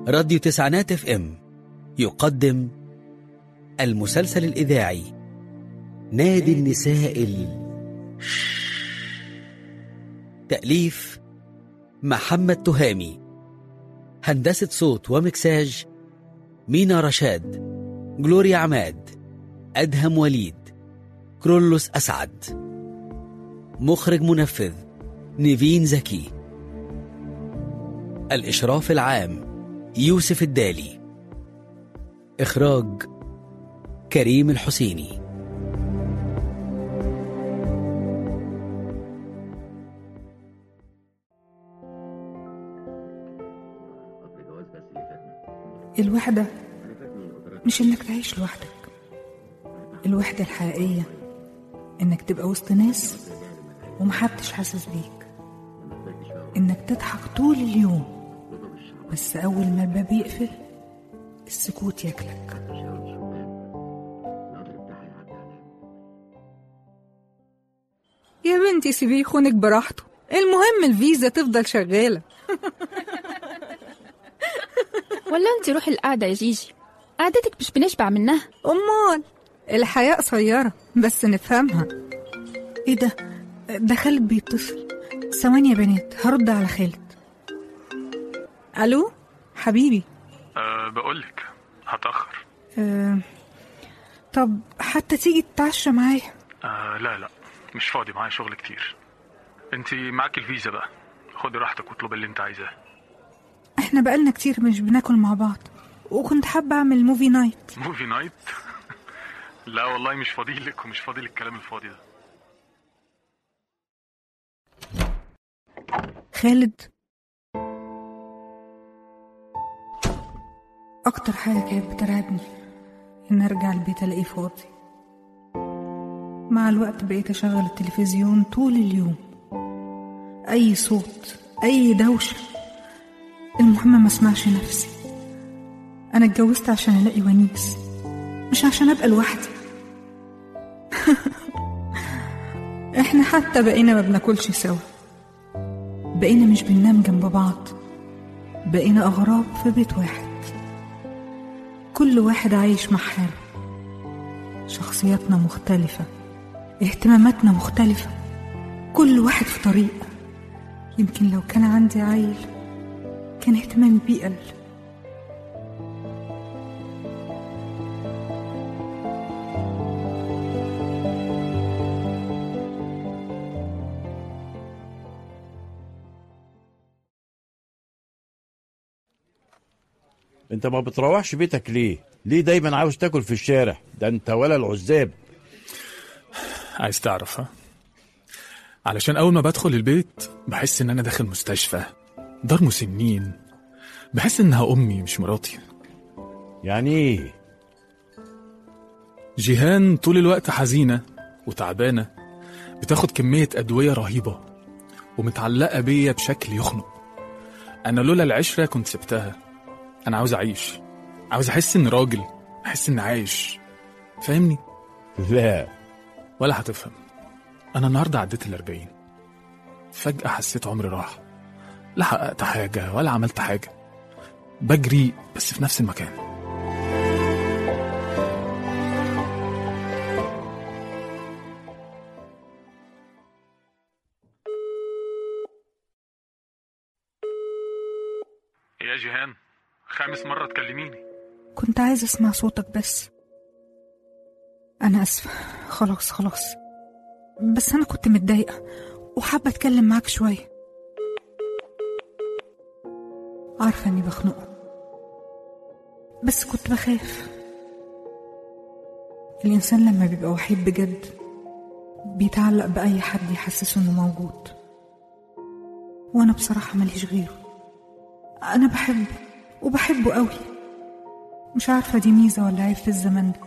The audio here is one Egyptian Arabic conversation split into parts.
راديو تسعينات اف ام يقدم المسلسل الإذاعي نادي النساء ال... تأليف محمد تهامي هندسة صوت ومكساج مينا رشاد جلوريا عماد أدهم وليد كرولوس أسعد مخرج منفذ نيفين زكي الإشراف العام يوسف الدالي إخراج كريم الحسيني الوحدة مش إنك تعيش لوحدك الوحدة الحقيقية إنك تبقى وسط ناس ومحدش حاسس بيك إنك تضحك طول اليوم بس أول ما الباب يقفل السكوت ياكلك يا بنتي سيبيه يخونك براحته المهم الفيزا تفضل شغالة ولا انت روحي القعدة يا جيجي قعدتك مش بنشبع منها أمال الحياة قصيرة بس نفهمها ايه ده ده خالد بيتصل ثواني يا بنات هرد على خالد الو حبيبي أه بقولك هتأخر أه طب حتى تيجي تتعشى معايا أه لا لا مش فاضي معايا شغل كتير انت معاك الفيزا بقى خدي راحتك واطلب اللي انت عايزاه احنا بقالنا كتير مش بناكل مع بعض وكنت حابة اعمل موفي نايت موفي نايت لا والله مش فاضي لك ومش فاضي للكلام الفاضي ده خالد اكتر حاجة كانت بترعبني ان ارجع البيت الاقيه فاضي مع الوقت بقيت اشغل التلفزيون طول اليوم اي صوت اي دوشة المهم ما اسمعش نفسي انا اتجوزت عشان الاقي ونيس مش عشان ابقى لوحدي احنا حتى بقينا ما بناكلش سوا بقينا مش بننام جنب بعض بقينا اغراب في بيت واحد كل واحد عايش مع حاله شخصياتنا مختلفة اهتماماتنا مختلفة كل واحد في طريق يمكن لو كان عندي عيل كان اهتمامي بيه قل انت ما بتروحش بيتك ليه ليه دايما عاوز تاكل في الشارع ده انت ولا العزاب عايز تعرف ها علشان اول ما بدخل البيت بحس ان انا داخل مستشفى دار مسنين بحس انها امي مش مراتي يعني ايه جيهان طول الوقت حزينة وتعبانة بتاخد كمية أدوية رهيبة ومتعلقة بيا بشكل يخنق أنا لولا العشرة كنت سبتها أنا عاوز أعيش عاوز أحس إني راجل أحس إني عايش فاهمني؟ لا ولا هتفهم أنا النهاردة عديت الأربعين فجأة حسيت عمري راح لا حققت حاجة ولا عملت حاجة بجري بس في نفس المكان يا جيهان خامس مرة تكلميني كنت عايزة اسمع صوتك بس انا اسفة خلاص خلاص بس انا كنت متضايقة وحابة اتكلم معاك شوية عارفة اني بخنقه بس كنت بخاف الانسان لما بيبقى وحيد بجد بيتعلق بأي حد يحسسه انه موجود وانا بصراحة ماليش غيره انا بحبه وبحبه قوي مش عارفة دي ميزة ولا عيب في الزمن ده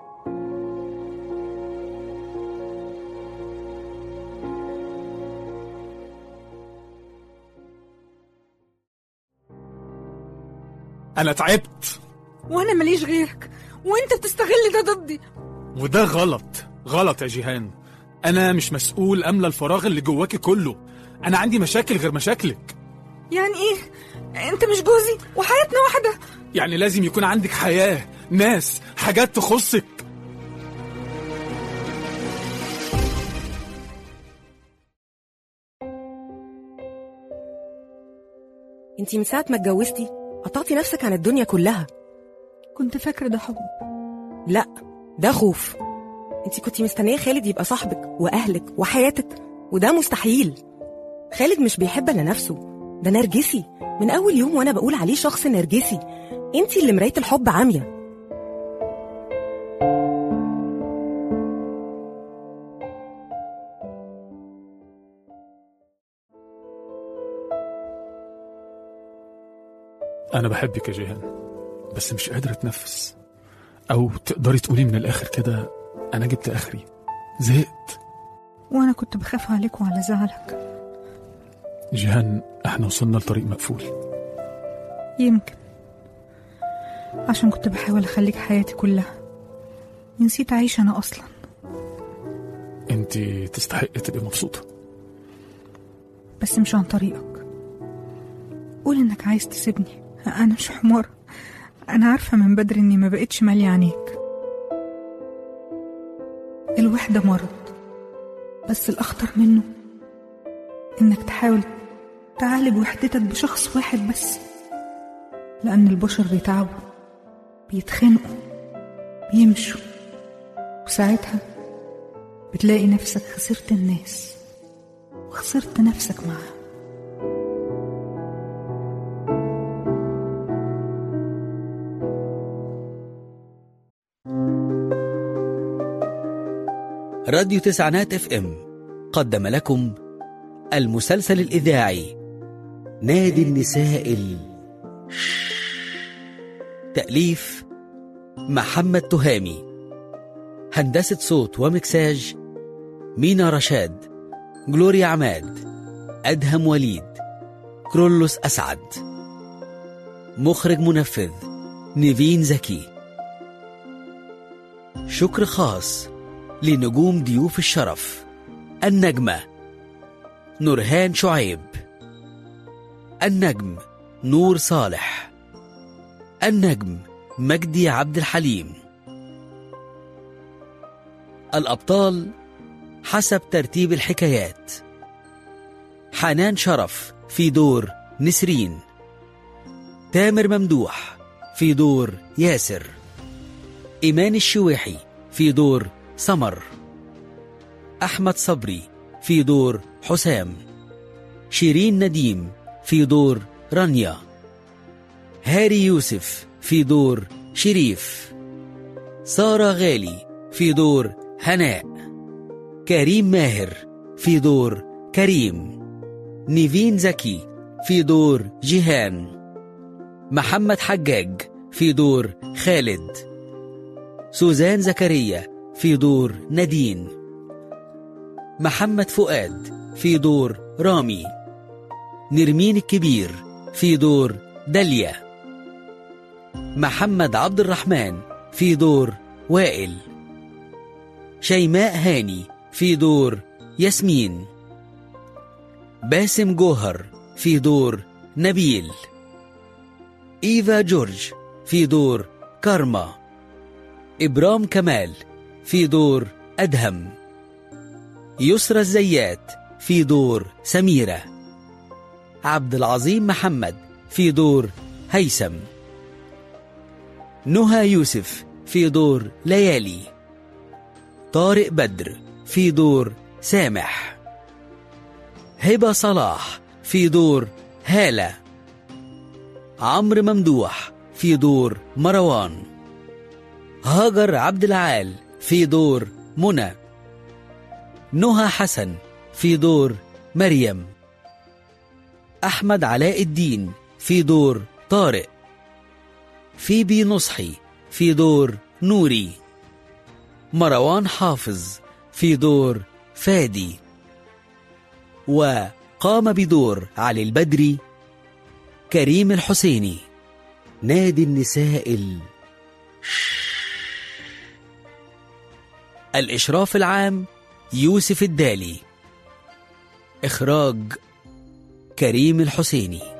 أنا تعبت وانا ماليش غيرك وانت بتستغل ده ضدي وده غلط غلط يا جيهان أنا مش مسؤول أملى الفراغ اللي جواكي كله أنا عندي مشاكل غير مشاكلك يعني ايه انت مش جوزي وحياتنا واحده يعني لازم يكون عندك حياة ناس حاجات تخصك انتي من ساعة ما اتجوزتي قطعتي نفسك عن الدنيا كلها كنت فاكره ده حب لا ده خوف انتي كنتي مستنية خالد يبقى صاحبك وأهلك وحياتك وده مستحيل خالد مش بيحب إلا نفسه ده نرجسي من أول يوم وأنا بقول عليه شخص نرجسي انتي اللي مراية الحب عامية أنا بحبك يا جيهان بس مش قادر أتنفس أو تقدري تقولي من الآخر كده أنا جبت آخري زهقت وانا كنت بخاف عليك وعلى زعلك جيهان إحنا وصلنا لطريق مقفول يمكن عشان كنت بحاول اخليك حياتي كلها نسيت اعيش انا اصلا أنت تستحقي تبقي مبسوطة بس مش عن طريقك قول انك عايز تسيبني انا مش حمار انا عارفه من بدري اني ما بقتش ماليه عينيك الوحده مرض بس الاخطر منه انك تحاول تعالج وحدتك بشخص واحد بس لان البشر بيتعبوا بيتخانقوا بيمشوا وساعتها بتلاقي نفسك خسرت الناس وخسرت نفسك معاهم راديو تسعينات اف ام قدم لكم المسلسل الإذاعي نادي النساء ال... تأليف محمد تهامي هندسة صوت ومكساج مينا رشاد جلوريا عماد أدهم وليد كرولوس أسعد مخرج منفذ نيفين زكي شكر خاص لنجوم ضيوف الشرف النجمة نورهان شعيب النجم نور صالح النجم مجدي عبد الحليم الأبطال حسب ترتيب الحكايات حنان شرف في دور نسرين تامر ممدوح في دور ياسر إيمان الشويحي في دور سمر أحمد صبري في دور حسام شيرين نديم في دور رانيا هاري يوسف في دور شريف سارة غالي في دور هناء كريم ماهر في دور كريم نيفين زكي في دور جيهان محمد حجاج في دور خالد سوزان زكريا في دور نادين محمد فؤاد في دور رامي نرمين الكبير في دور داليا محمد عبد الرحمن في دور وائل شيماء هاني في دور ياسمين باسم جوهر في دور نبيل إيفا جورج في دور كارما إبرام كمال في دور أدهم يسرى الزيات في دور سميرة عبد العظيم محمد في دور هيثم نهى يوسف في دور ليالي طارق بدر في دور سامح هبة صلاح في دور هالة عمرو ممدوح في دور مروان هاجر عبد العال في دور منى نهى حسن في دور مريم أحمد علاء الدين في دور طارق فيبي نصحي في دور نوري مروان حافظ في دور فادي وقام بدور علي البدري كريم الحسيني نادي النساء ال... الإشراف العام يوسف الدالي إخراج كريم الحسيني